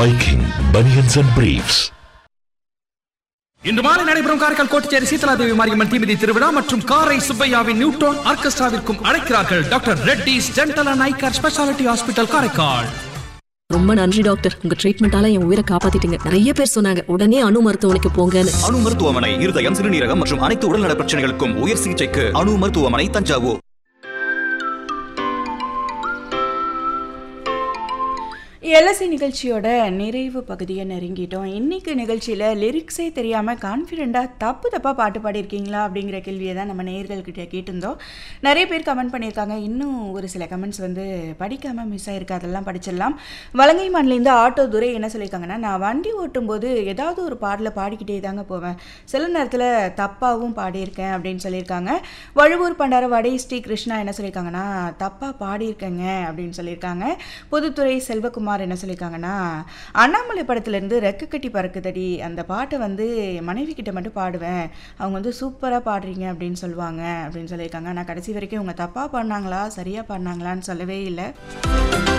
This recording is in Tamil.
Viking Bunions and Briefs. இன்று மாலை நடைபெறும் காரைக்கால் கோட்டச்சேரி சீதலாதேவி மாரியம்மன் தீமிதி திருவிழா மற்றும் காரை சுப்பையாவின் நியூட்ரான் ஆர்கெஸ்ட்ராவிற்கும் அழைக்கிறார்கள் doctor Reddy's dental and eye care speciality hospital Karaikal ரொம்ப நன்றி டாக்டர் உங்க ட்ரீட்மெண்டால என் உயிரை காப்பாத்திட்டீங்க நிறைய பேர் சொன்னாங்க உடனே அணு மருத்துவமனைக்கு போங்கன்னு அணு மருத்துவமனை இருதயம் சிறுநீரகம் மற்றும் அனைத்து உடல்நல பிரச்சனைகளுக்கும் உயர் சிகிச்சைக்கு அணு மருத்துவமனை தஞ்சாவூர் எல்எஸ்சி நிகழ்ச்சியோட நிறைவு பகுதியை நெருங்கிட்டோம் இன்னைக்கு நிகழ்ச்சியில் லிரிக்ஸே தெரியாமல் கான்ஃபிடெண்ட்டாக தப்பு தப்பாக பாட்டு பாடியிருக்கீங்களா அப்படிங்கிற கேள்வியை தான் நம்ம நேயர்கள்கிட்ட கேட்டிருந்தோம் நிறைய பேர் கமெண்ட் பண்ணியிருக்காங்க இன்னும் ஒரு சில கமெண்ட்ஸ் வந்து படிக்காமல் மிஸ் ஆயிருக்கு அதெல்லாம் படிச்சிடலாம் வலங்கை மாநிலேருந்து ஆட்டோ துரை என்ன சொல்லியிருக்காங்கன்னா நான் வண்டி ஓட்டும்போது ஏதாவது ஒரு பாடலை பாடிக்கிட்டே தாங்க போவேன் சில நேரத்தில் தப்பாகவும் பாடியிருக்கேன் அப்படின்னு சொல்லியிருக்காங்க வழுவூர் பண்டாரவாடை ஸ்ரீ கிருஷ்ணா என்ன சொல்லியிருக்காங்கன்னா தப்பாக பாடியிருக்கேங்க அப்படின்னு சொல்லியிருக்காங்க புதுத்துறை செல்வகுமார் என்ன சொல்லியிருக்காங்கன்னா அண்ணாமலை படத்துலேருந்து ரெக்க கட்டி பறக்குதடி அந்த பாட்டை வந்து மனைவி கிட்ட மட்டும் பாடுவேன் அவங்க வந்து சூப்பராக பாடுறீங்க அப்படின்னு சொல்லுவாங்க அப்படின்னு சொல்லியிருக்காங்க நான் கடைசி வரைக்கும் இவங்க தப்பாக பாடினாங்களா சரியாக பாடினாங்களான்னு சொல்லவே இல்லை